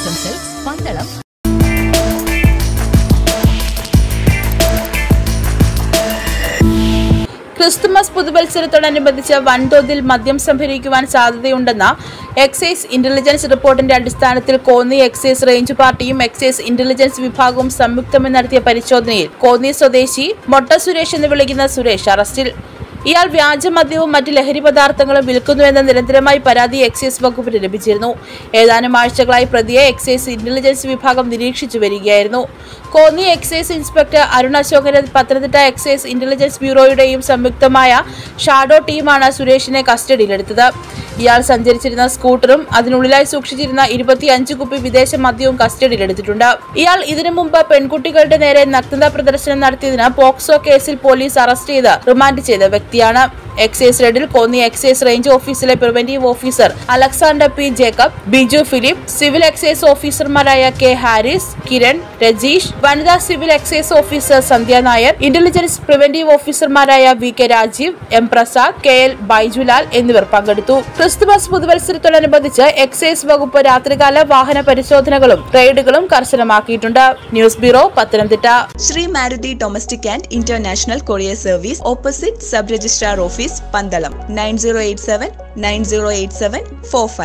Cotton Silks, Pandalam, Christmas പുതുവത്സരത്തോടനുബന്ധിച്ച് വൻതോതിൽ മദ്യം സംഭരിക്കുവാൻ സാധ്യതയുണ്ടെന്ന എക്സൈസ് ഇന്റലിജൻസ് റിപ്പോർട്ടിന്റെ അടിസ്ഥാനത്തിൽ കോന്നി എക്സൈസ് റേഞ്ച് പാർട്ടിയും എക്സൈസ് ഇന്റലിജൻസ് വിഭാഗവും സംയുക്തമായി നടത്തിയ പരിശോധനയിൽ കോന്നി സ്വദേശി മൊട്ട സുരേഷ് എന്ന് വിളിക്കുന്ന സുരേഷ് അറസ്റ്റിൽ ഇയാൾ വ്യാജമദ്യവും മറ്റ് ലഹരി പദാർത്ഥങ്ങളും വിൽക്കുന്നുവെന്ന നിരന്തരമായി പരാതി എക്സൈസ് വകുപ്പിന് ലഭിച്ചിരുന്നു ഏതാനും ആഴ്ചകളായി പ്രതിയെ എക്സൈസ് ഇന്റലിജൻസ് വിഭാഗം നിരീക്ഷിച്ചു വരികയായിരുന്നു കോന്നി എക്സൈസ് ഇൻസ്പെക്ടർ അരുൺ അശോകന്റെ പത്തനംതിട്ട എക്സൈസ് ഇന്റലിജൻസ് ബ്യൂറോയുടെയും സംയുക്തമായ ഷാഡോ ടീമാണ് സുരേഷിനെ കസ്റ്റഡിയിലെടുത്തത് ഇയാൾ സഞ്ചരിച്ചിരുന്ന സ്കൂട്ടറും അതിനുള്ളിലായി സൂക്ഷിച്ചിരുന്ന ഇരുപത്തിയഞ്ച് കുപ്പി വിദേശ മദ്യവും കസ്റ്റഡിയിലെടുത്തിട്ടുണ്ട് ഇയാൾ ഇതിനു മുമ്പ് പെൺകുട്ടികളുടെ നേരെ നഗ്നതാ പ്രദർശനം നടത്തിയതിന് പോക്സോ കേസിൽ പോലീസ് അറസ്റ്റ് ചെയ്ത് റിമാൻഡ് ചെയ്ത വ്യക്തിയാണ് എക്സൈസ് റെയ്ഡിൽ കോന്നി എക്സൈസ് റേഞ്ച് ഓഫീസിലെ preventive officer Alexander P Jacob Biju Philip civil excise ഓഫീസർമാരായ കെ ഹാരിസ് കിരൺ രജീഷ് വനിതാ civil excise officer Sandhya Nair intelligence preventive ഓഫീസർമാരായ V K Rajeev M Prasad K L Baijulal എന്നിവർ പങ്കെടുത്തു ക്രിസ്തുമസ് പുതുവത്സരത്തോടനുബന്ധിച്ച് എക്സൈസ് വകുപ്പ് രാത്രികാല വാഹന പരിശോധനകളും റെയ്ഡുകളും കർശനമാക്കിയിട്ടുണ്ട് news bureau Pathanamthitta Shri Maruti domestic and international courier service opposite sub registrar office Pandalam nine zero eight seven nine zero eight seven four five